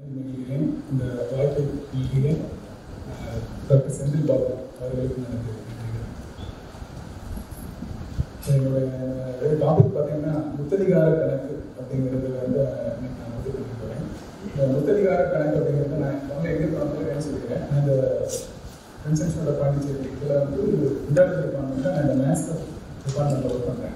நினைக்கிறேன் இந்த வாய்ப்பை நல்கிய அஹ், டாக்டர் செந்தில் பாபு அவர்களுக்கு நான் நன்றி தெரிவிக்கிறேன். என்னுடைய டாபிக் பார்த்தீங்கன்னா முத்ததிகார கணக்கு அப்படிங்கிறது வந்து இன்னைக்கு நான் வந்து பண்ண போகிறேன் இந்த முத்ததிகார கணக்கு அப்படிங்கிறது நான் வந்து எங்கே பண்ணுறேன்னு சொல்லிக்கிறேன் நான் இந்த கன்சென்ஷனோட பாண்டிச்சேரி இதில் வந்து இன்டர்நெட் டிபார்ட்மெண்ட்டில் நான் இந்த மேத்ஸ் டிபார்ட்மெண்ட்டில் ஒர்க் பண்ணுறேன்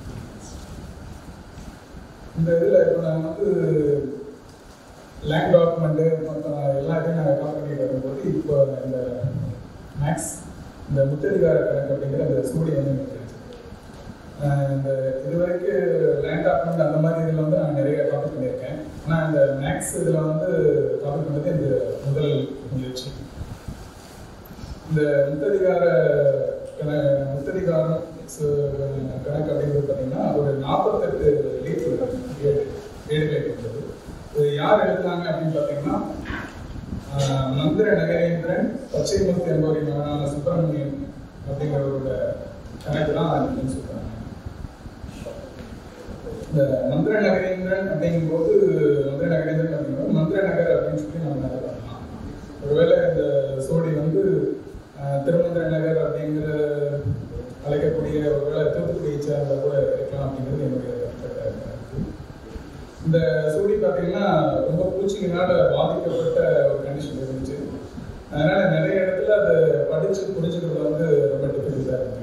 இந்த இதில் இப்போ நான் வந்து லேண்ட் டாக்குமெண்ட்டு மொத்தம் எல்லாத்தையும் நாங்கள் கவர் பண்ணி வரும்போது இப்போ இந்த மேக்ஸ் இந்த முத்ததிகார கணக்கு அப்படிங்கிற அந்த சூடியம் வந்து எனக்கு கிடைச்சது ஆஹ் இந்த இது வரைக்கும் லேண்ட் டாக்குமெண்ட் அந்த மாதிரி இதில் வந்து நான் நிறைய டாபிக் பண்ணியிருக்கேன் ஆனால் இந்த மேக்ஸ் இதில் வந்து டாபிக் பண்ணது இந்த முதல் முயற்சி இந்த முத்ததிகார கண முத்ததிகாரம் சு- கணக்கு அப்படிங்கிறது பார்த்தீங்கன்னா ஒரு நாற்பத்தெட்டு லீஃப் ஏடு ஏடுகளை கொண்டது இது யார் எழுதுனாங்க அப்படின்னு பார்த்தீங்கன்னா ஆஹ், மந்திர நகரேந்திரன் பச்சைமுத்து என்பவரின் மகனான சுப்பிரமணியன் அப்படிங்கிறவரோட கணக்கு தான் அதுன்னு சொல்றாங்க இந்த மந்திர நகரேந்திரன் அப்படிங்கும்போது மந்திர நகரேந்திரன் அப்படிங்கும்போது மந்திர நகர் அப்படின்னு சொல்லி நம்ம அதை பண்ணலாம் ஒருவேளை இந்த சோடி வந்து ஆஹ், திருமந்திர நகர் அப்படிங்கிற அழைக்கக்கூடிய ஒருவேளை தூத்துக்குடியை சேர்ந்த கூட இருக்கலாம் அப்படிங்கிறது என்னுடைய தனிப்பட்ட கருத்து. இந்த சூடி பார்த்தீங்கன்னா ரொம்ப பூச்சியினால பாதிக்கப்பட்ட ஒரு கண்டிஷன் இருந்துச்சு அதனால நிறைய இடத்துல அதை படிச்சு புரிஞ்சுக்கிறது வந்து ரொம்ப டிஃபிகல்ட்டாக இருந்தது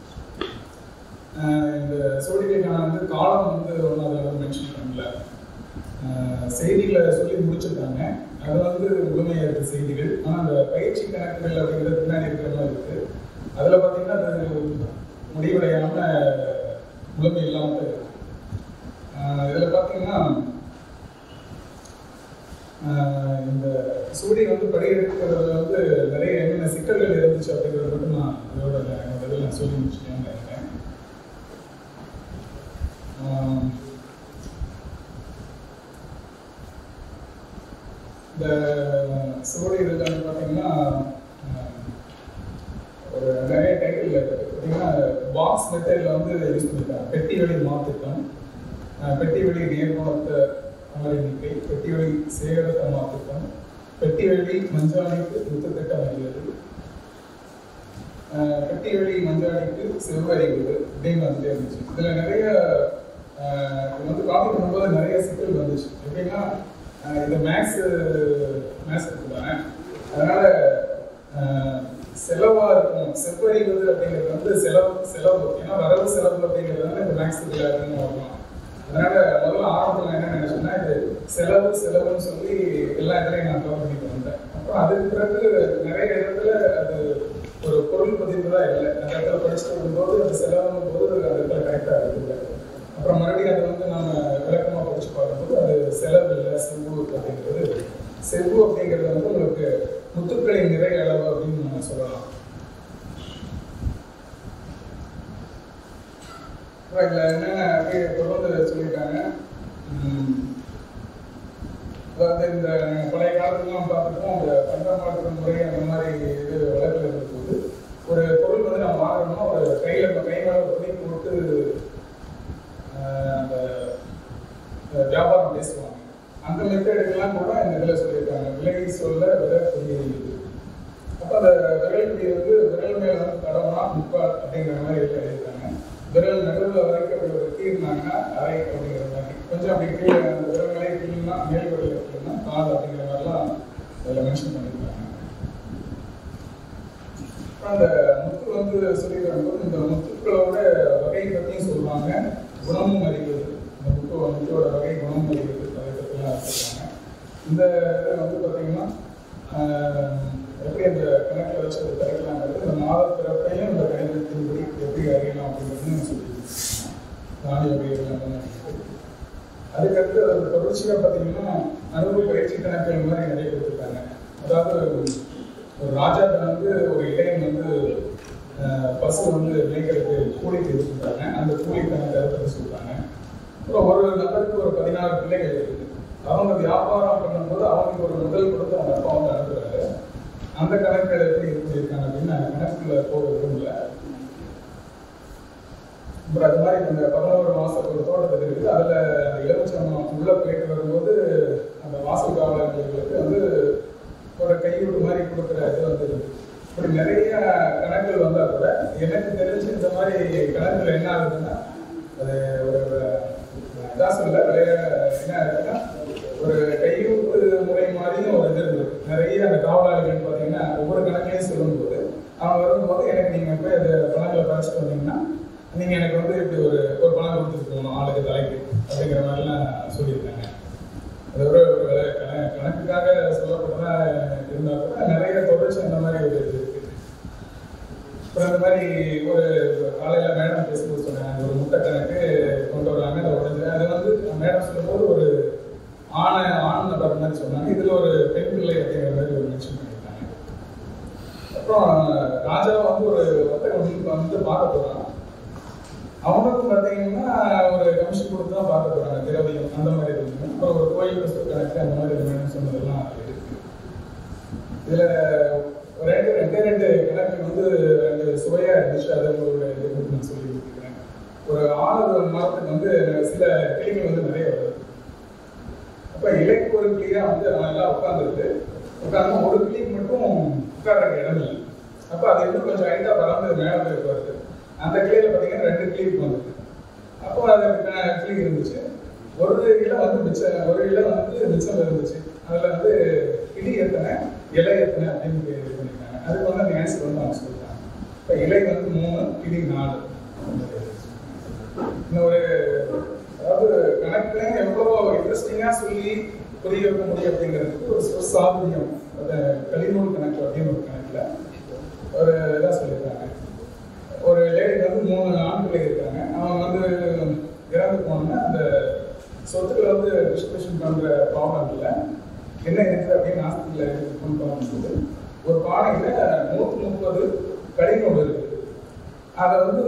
ஆஹ் இந்த சோடிகைக்கான வந்து காலம் வந்து ஒன்றும் அதில் வந்து மென்ஷன் பண்ணல ஆஹ் செய்திகளை சொல்லி முடிச்சிருக்காங்க அது வந்து முழுமையாக இருக்கு செய்திகள் ஆனால் அந்த பயிற்சி கணக்குகள் அப்படிங்கிறது பின்னாடி இருக்கிற மாதிரி இருக்கு அதில் பார்த்தீங்கன்னா அது முடிவடையாம முழுமை இல்லாமல் தான் இருக்கு ஆஹ் இதுல பாத்தீங்கன்னா ஆஹ் இந்த சூரியன் வந்து படியெடுக்கிறதுல வந்து நிறைய என்னென்ன சிக்கல்கள் இருந்துச்சு அப்படிங்கிறது மட்டும் நான் இதோட நான் என்னோட இதில் நான் சொல்லி முடிச்சுட்டேன்னு நினைக்கிறேன் ஆஹ் இந்த சூடி இதில் வந்து பார்த்தீங்கன்னா ஆஹ் ஒரு நிறைய டைட்டில் இருக்கு பார்த்தீங்கன்னா பாக்ஸ் மெத்தடில் வந்து யூஸ் பண்ணியிருக்காங்க பெட்டி வழி மாத்திட்டம் அஹ் பெட்டி வழி நேர்கோணத்தை அமரணிக்கை பெட்டி வழி சேகரத்தை மாத்திட்டம் பெட்டி வழி மஞ்சாணிக்கு யுத்தத்திட்டம் அறிவது அஹ் பெட்டி வழி மஞ்சாணிக்கு செவ்வறிவது அப்படின்னு வந்துட்டே இருந்துச்சு இதுல நிறைய அஹ் இது வந்து காப்பி பண்ணும்போது நிறைய சிக்கல் வந்துச்சு எப்படின்னா அஹ் இந்த மேக்ஸ் மேக்ஸ் இருக்கு தானே அதனால அஹ் செலவா இருக்கும் செவ்வறிவது அப்படிங்கிறது வந்து செலவு செலவு ஏன்னா வரவு செலவு அப்படிங்கிறது வந்து இந்த மேக்ஸ் அதிகமாக வரலாம் அதனால முதல்ல ஆரம்பத்தில் என்ன நினைச்சேன்னா இது செலவு செலவுன்னு சொல்லி எல்லா இடத்துலையும் நான் கவர் பண்ணிட்டு வந்தேன் அப்புறம் அதுக்கு பிறகு நிறைய இடத்துல அது ஒரு பொருள் பதிவு தான் இல்லை அந்த இடத்துல படிச்சுட்டு வரும்போது அது செலவுங்கும் போது அந்த இடத்துல கரெக்டாக இருக்குல்ல அப்புறம் மறுபடியும் அதை வந்து நம்ம விளக்கமாக படிச்சு பார்க்கும்போது அது செலவு இல்லை செவ்வு அப்படிங்கிறது செவ்வு அப்படிங்கிறது வந்து உங்களுக்கு முத்துக்களின் நிறை அளவு அப்படின்னு நம்ம சொல்லலாம் அப்புறம் இதுல என்னென்ன அப்படியே தொடர்ந்து சொல்லியிருக்காங்க உம், அதாவது இந்த பழைய காலத்துலாம் பார்த்துருக்கோம் அந்த பண்டமாற்று முறை அந்த மாதிரி இது வழக்கில் இருக்கும்போது ஒரு பொருள் வந்து நம்ம வாங்கணும்னா ஒரு கையில் நம்ம கை மேலே ஒரு துணி போட்டு ஆஹ், அந்த அந்த வியாபாரம் பேசுவாங்க அந்த மெத்தடுக்கெல்லாம் கூட இந்த இதில் சொல்லியிருக்காங்க விலை சொல்ல விலை குறியீடு அப்போ அந்த விரல் பிடி வந்து விரல் மேல வந்து தடவனா முக்கால் அப்படிங்கிற மாதிரி இதுல எழுதியிருக்காங்க விரல் நடுவில் வரைக்கும் அப்படி ஒரு கீழ்னாங்கன்னா அரை அப்படிங்கிற மாதிரி கொஞ்சம் அப்படி கீழே அந்த விரல் மேலே கீழ்னா மேல் விரல் கீழ்னா கால் அப்படிங்கிற மாதிரிலாம் அதில் மென்ஷன் பண்ணியிருக்காங்க அப்புறம் அந்த முத்து வந்து சொல்லிட்டு வரும்போது இந்த முத்துக்களோட வகை பற்றியும் சொல்லுவாங்க குணமும் அறிவது இந்த முத்து முத்தோட வகை குணமும் அறிவது அதை பற்றிலாம் சொல்லுவாங்க இந்த இதில் வந்து பார்த்தீங்கன்னா ஆஹ், எப்படி அந்த கணக்கில் வச்சு அதை கிடைக்கலாங்கிறது இந்த மாத பிறப்பையும் இந்த கணிதத்தின்படி எப்படி அறியலாம் அப்படிங்கிறது சொல்லி தானிய வகைகள் அந்த மாதிரி இருக்கு. அதுக்கடுத்து அது தொடர்ச்சியாக பார்த்தீங்கன்னா அனுபவ பயிற்சி கணக்குகள் மாதிரி நிறைய கொடுத்துருக்காங்க அதாவது ஒரு ராஜாட்ட வந்து ஒரு இடையன் வந்து ஆஹ், பசு வந்து மேய்க்கிறதுக்கு கூலிக்கு இது சொல்றாங்க அந்த கூலிக்கான கருத்தை சொல்றாங்க அப்புறம் ஒரு நபருக்கு ஒரு பதினாறு பிள்ளைகள் இருக்கு அவங்க வியாபாரம் பண்ணும்போது அவங்களுக்கு ஒரு முதல் கொடுத்து அவங்க அப்பா வந்து அனுப்புறாரு அந்த கணக்குகள் எப்படி இருக்காங்க அப்படின்னு நான் கணக்குல போக விரும்பல அப்புறம் அது மாதிரி இந்த பதினோரு மாசம் ஒரு தோட்டத்துக்கு இருக்குது அதுல அந்த இலவசம் உள்ள போயிட்டு வரும்போது அந்த வாசல் காவலர்களுக்கு அது ஒரு இதாக சொல்ல விளைய என்ன இருக்குன்னா ஒரு கையூட்டு முறை மாதிரியும் ஒரு இது இருந்தது நிறைய அந்த காவலாளிகள் பார்த்தீங்கன்னா ஒவ்வொரு கணக்கையும் சொல்லும்போது அவங்க வரும்போது எனக்கு நீங்கள் போய் அந்த பணங்களை பறிச்சுட்டு வந்தீங்கன்னா நீங்கள் எனக்கு வந்து இப்படி ஒரு ஒரு பணம் கொடுத்துட்டு போகணும் ஆளுக்கு தலைக்கு அப்படிங்கிற மாதிரிலாம் சொல்லியிருக்காங்க அது ஒரு ஒரு கண- கணக்குக்காக சொல்லப்பட்டதா இருந்தால் கூட நிறைய தொடர்ச்சி அந்த மாதிரி ஒரு இது இருக்கு அப்புறம் அந்த மாதிரி ஒரு காலையில் மேடம் பேசும்போது சொன்னாங்க ஒரு முட்டை கணக்கு கொண்டு வராங்க அதை உடஞ்சு அது வந்து மேடம் சொல்லும்போது ஒரு ஆணை ஆண் நபர் மாதிரி சொன்னாங்க இதில் ஒரு பெண் பிள்ளை அப்படிங்கிற மாதிரி ஒரு மென்ஷன் பண்ணியிருக்காங்க அப்புறம் ராஜா வந்து ஒரு வர்த்தக வங்கிக்கு வந்து பார்க்க போகிறான் அவனுக்கும் பார்த்தீங்கன்னா ஒரு கமிஷன் கொடுத்து தான் பார்க்க போகிறாங்க திரவியம் அந்த மாதிரி இருக்கு அப்புறம் ஒரு கோயில் வசூல் கணக்கு அந்த மாதிரி மேடம் சொன்னதெல்லாம் இருக்கு இதுல ஒரு ரெண்டு ரெண்டே ரெண்டு கணக்கு வந்து ரெண்டு சுவையா இருந்துச்சு அதை உங்களோட இது மட்டும் நான் சொல்லி கொடுத்துக்கிறேன் ஒரு ஆறு மாதத்துக்கு வந்து சில கிளிகள் வந்து நிறைய வருது அப்ப இலைக்கு ஒரு கிளியா வந்து அவன் எல்லாம் உட்காந்துருக்கு உட்காந்து ஒரு கிளிக்கு மட்டும் உட்கார்றதுக்கு இடம் இல்லை அப்ப அது இன்னும் கொஞ்சம் ஹைட்டா பறந்து மேல போய் உட்காருது அந்த கிளியில பாத்தீங்கன்னா ரெண்டு கிளிக்கு வந்துருக்கு அப்போ அது க- கிளி இருந்துச்சு ஒரு இலை வந்து மிச்சம் ஒரு இலை வந்து மிச்சம் இருந்துச்சு அதுல வந்து இடி எத்தனை இலை எத்தனை அப்படின்னு இது பண்ணிருக்காங்க அதுக்கு வந்து அந்த ஆன்சர் வந்து அவங்க சொல்றாங்க இப்போ இலை வந்து மூணு இடி நாலு இன்னும் ஒரு அதாவது கணக்குல எவ்வளோ இன்ட்ரெஸ்டிங்காக சொல்லி புரிய வைக்க முடியும் அப்படிங்கிறதுக்கு ஒரு சொ- சாதுரியம் அந்த கலிநூல் கணக்கு அப்படின்னு ஒரு கணக்குல ஒரு இதாக சொல்லியிருக்காங்க ஒரு லேடி வந்து மூணு ஆண் பிள்ளை இருக்காங்க அவங்க வந்து இறந்து போனோம்னா அந்த சொத்துக்களை வந்து டிஸ்ட்ரிபியூஷன் பண்ற ப்ராப்ளம் இல்லை என்ன இருக்கு அப்படின்னு ஹாஸ்பிட்டலில் கொண்டு போகும்போது ஒரு பானையில நூற்றி முப்பது கடினோடு இருக்கு அதை வந்து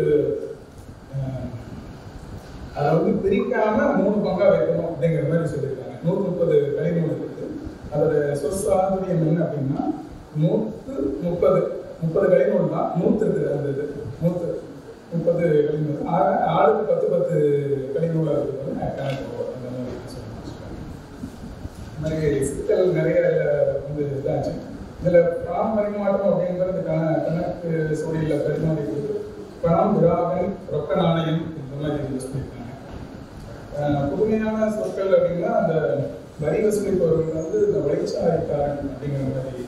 அஹ், அதை வந்து பிரிக்காம மூணு பங்கா வைக்கணும் அப்படிங்கிற மாதிரி சொல்லியிருக்காங்க நூற்றி முப்பது கடினோடு இருக்கு அதோட சொற்சாதுரியம் என்ன அப்படின்னா நூற்று முப்பது முப்பது கலிநூல் தான் நூற்று இருக்குது அந்த இது நூற்று முப்பது கலிநூல் ஆக ஆளுக்கு பத்து பத்து கலிநூலாக இருக்குது கணக்கு வரும். அந்த மாதிரி சொல்லுவாங்க இந்த மாதிரி சிக்கல் நிறைய வந்து இதாச்சு இதில் பணம் பரிமாற்றம் அப்படிங்கிறது கண- கணக்கு சூழலில் பரிமாறிக்கிறது பணம் திராவிடம் ரொக்க நாணயம் இந்த மாதிரி யூஸ் பண்ணியிருக்காங்க அஹ் புதுமையான சொற்கள் அப்படின்னா அந்த வரி வசூலிப்பவர்கள் வந்து இந்த வழிச்சாலைக்காரன் அப்படிங்கிற மாதிரி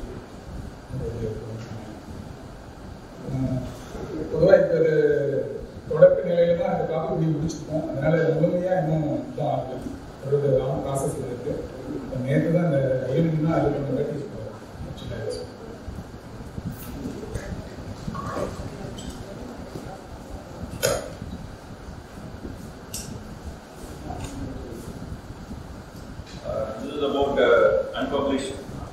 பொதுவாக இப்போ ஒரு தொடக்க நிலையில தான் அந்த காப்பி முடிச்சிருக்கோம் அதனால இது முழுமையா இன்னும் தான் ஆகல ஒரு லாங் ப்ராசஸ்ல இருக்கு இப்போ நேற்று தான் இந்த ஈவினிங் தான் அது கொஞ்சம் கட்டி Uh, This is about uh, unpublished.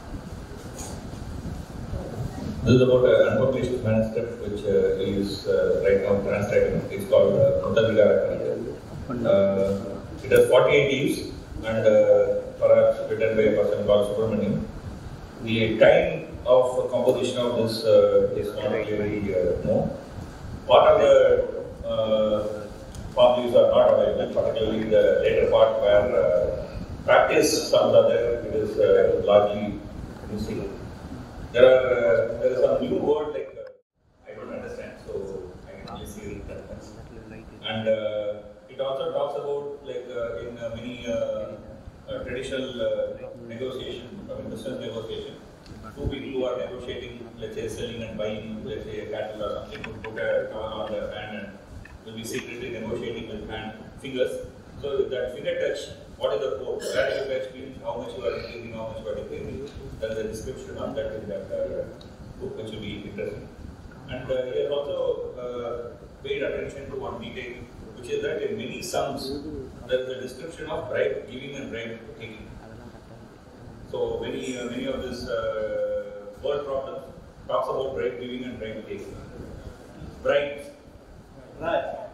This is about an unpublished manuscript which uh, is uh, right now translating. It's called uh, Mutadhigara uh, It has 48 leaves and uh, perhaps written by a person called Subramaniam. The time of composition of this uh, is not really uh, known. Part of the uh, palm leaves are not available, particularly the later part where uh, practice sounds are there, it is uh, largely missing. There are uh, there is some new word like uh, I don't understand, so I can only see it. And uh, it also talks about like uh, in uh, many uh, uh, traditional uh, negotiation, I mean business negotiation, two people who are negotiating, let's say selling and buying, let's say a cattle or something, would put a cover on their hand and will be secretly negotiating with hand fingers. So with that finger touch, what is the code? That touch means how much you are increasing, how much you are decreasing. There's a description of that in that uh, book, which will be interesting. And uh, he has also uh, paid attention to one detail, which is that in many sums, there is a description of bribe giving and bribe taking. So many, uh, many of this uh, word problems talks about bribe giving and bribe taking. Bribes. Right.